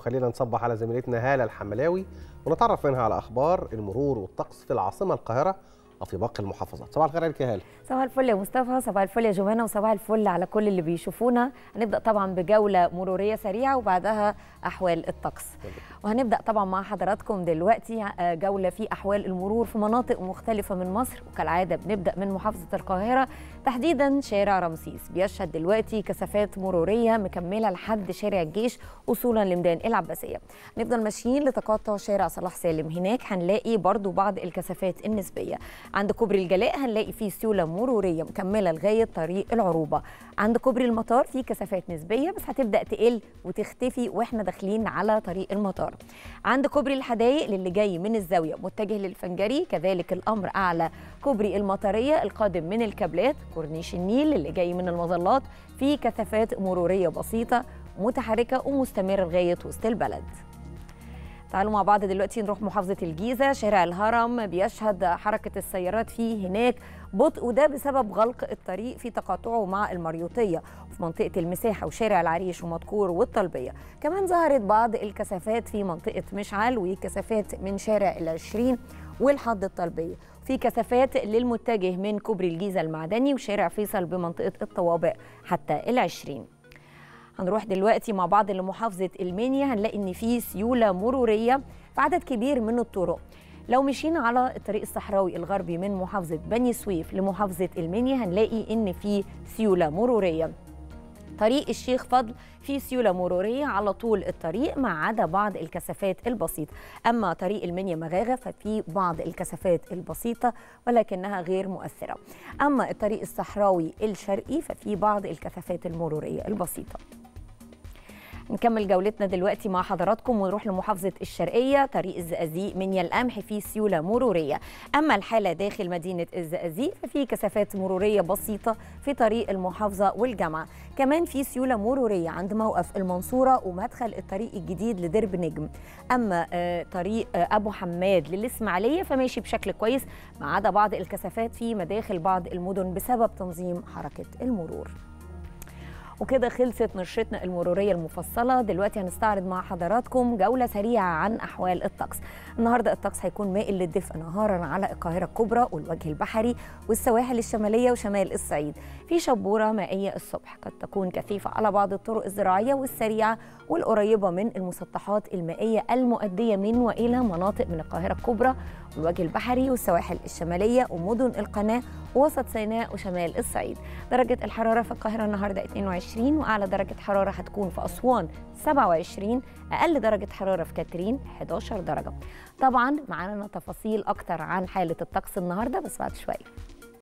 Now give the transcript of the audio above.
وخلينا نصبح على زميلتنا هالة الحملاوي ونتعرف منها على أخبار المرور والطقس في العاصمة القاهرة وفي باقي المحافظات صباح الخير عليك يا هالة صباح الفل يا مصطفى صباح الفل يا جمانة وصباح الفل على كل اللي بيشوفونا هنبدأ طبعا بجولة مرورية سريعة وبعدها أحوال الطقس وهنبدأ طبعا مع حضراتكم دلوقتي جولة في أحوال المرور في مناطق مختلفة من مصر وكالعادة بنبدأ من محافظة القاهرة تحديدا شارع رمسيس بيشهد دلوقتي كثافات مرورية مكملة لحد شارع الجيش وصولا لميدان العباسية نفضل ماشيين لتقاطع شارع صلاح سالم هناك هنلاقي برضو بعض الكثافات النسبية عند كوبري الجلاء هنلاقي فيه سيولة مرورية مكملة لغاية طريق العروبة عند كوبري المطار في كثافات نسبية بس هتبدأ تقل وتختفي واحنا داخلين على طريق المطار عند كوبري الحدايق للي جاي من الزاوية متجه للفنجري كذلك الأمر أعلى كوبري المطرية القادم من الكابلات كورنيش النيل اللي جاي من المظلات في كثافات مرورية بسيطة متحركة ومستمرة لغاية وسط البلد تعالوا مع بعض دلوقتي نروح محافظة الجيزة شارع الهرم بيشهد حركة السيارات فيه هناك بطء وده بسبب غلق الطريق في تقاطعه مع المريوطية في منطقة المساحة وشارع العريش ومدكور والطلبية كمان ظهرت بعض الكثافات في منطقة مشعل وكثافات من شارع العشرين والحد الطلبية في كثافات للمتجه من كوبري الجيزة المعدني وشارع فيصل بمنطقة الطوابق حتى العشرين هنروح دلوقتي مع بعض لمحافظة المنيا هنلاقي إن في سيولة مرورية في عدد كبير من الطرق لو مشينا على الطريق الصحراوي الغربي من محافظة بني سويف لمحافظة المنيا هنلاقي إن في سيولة مرورية طريق الشيخ فضل في سيولة مرورية على طول الطريق ما عدا بعض الكثافات البسيطة أما طريق المنيا مغاغة ففي بعض الكثافات البسيطة ولكنها غير مؤثرة أما الطريق الصحراوي الشرقي ففي بعض الكثافات المرورية البسيطة نكمل جولتنا دلوقتي مع حضراتكم ونروح لمحافظة الشرقية طريق الزقازيق من القمح فيه سيولة مرورية أما الحالة داخل مدينة الزقازيق ففي كثافات مرورية بسيطة في طريق المحافظة والجامعة كمان في سيولة مرورية عند موقف المنصورة ومدخل الطريق الجديد لدرب نجم أما طريق أبو حماد للإسماعيلية فماشي بشكل كويس ما عدا بعض الكثافات في مداخل بعض المدن بسبب تنظيم حركة المرور وكده خلصت نشرتنا المرورية المفصلة دلوقتي هنستعرض مع حضراتكم جولة سريعة عن أحوال الطقس النهاردة الطقس هيكون مائل للدفء نهارا على القاهرة الكبرى والوجه البحري والسواحل الشمالية وشمال الصعيد في شبورة مائية الصبح قد تكون كثيفة على بعض الطرق الزراعية والسريعة والقريبة من المسطحات المائية المؤدية من وإلى مناطق من القاهرة الكبرى والوجه البحري والسواحل الشمالية ومدن القناة ووسط سيناء وشمال الصعيد درجة الحرارة في القاهرة النهاردة 22 وأعلى درجة حرارة هتكون في أسوان 27 أقل درجة حرارة في كاترين 11 درجة طبعا معانا تفاصيل أكتر عن حالة الطقس النهاردة بس بعد شوية